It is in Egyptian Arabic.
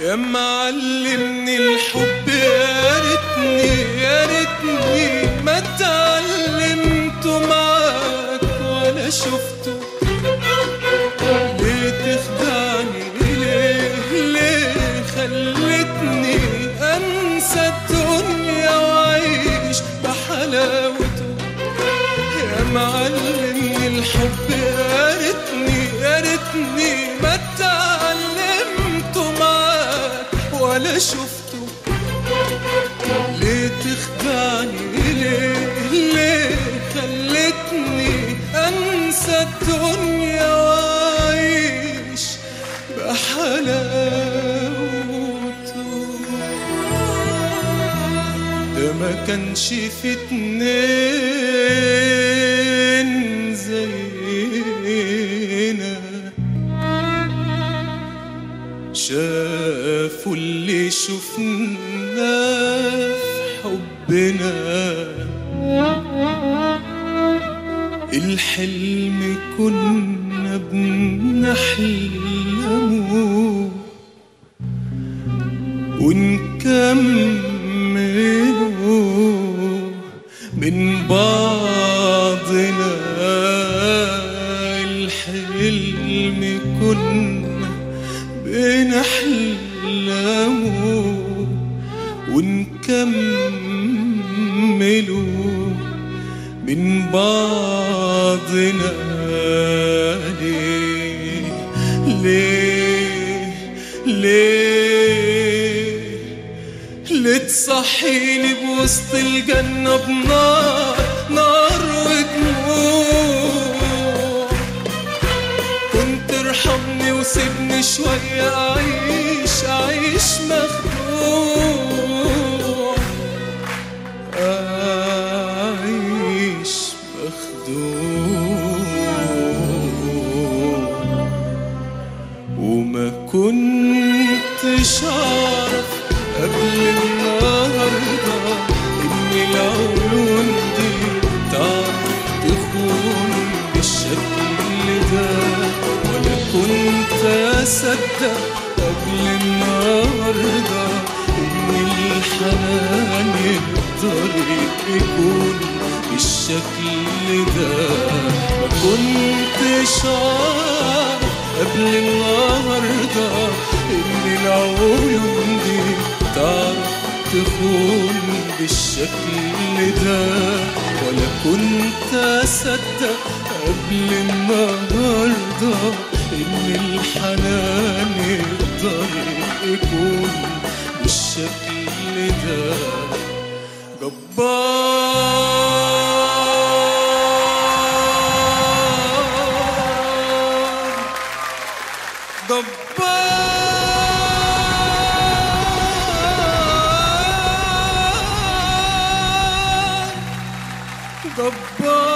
يا معلمني الحب يا ريتني يا ريتني ما اتعلمته معاك ولا شفته ليه تخدعني ليه ليه خلتني انسى الدنيا واعيش بحلاوته يا معلمني الحب يا ريتني يا ريتني ما اتعلمته معاك ولا شفته ليه تخدعني ليه ليه خلتني انسى الدنيا واعيش بحلاوته ده ما كانش في اتنين زينا شافوا اللي شفناه في حبنا الحلم كنا بنحلمه ونكمله من بعضنا الحلم كنا بنحلمه ونكمله من بعضنا ليه ليه ليه ليه تصحيني بوسط الجنة بنار نار ودموع كنت ارحمني وسيبني شوية أعيش أعيش مخدوع أعيش مخدوع وما كنتش أعرف قبل النهاردة إن العيون دي تعرف تخون بالشكل ده ولا كنت أصدق قبل النهاردة إن الحنان يقدر يكون بالشكل ده ما كنتش أعرف قبل النهاردة إن العيون دي تعرف تخون بالشكل ده ولا كنت أصدق قبل النهاردة إن الحنان يقدر يكون بالشكل ده جبار جبار جبار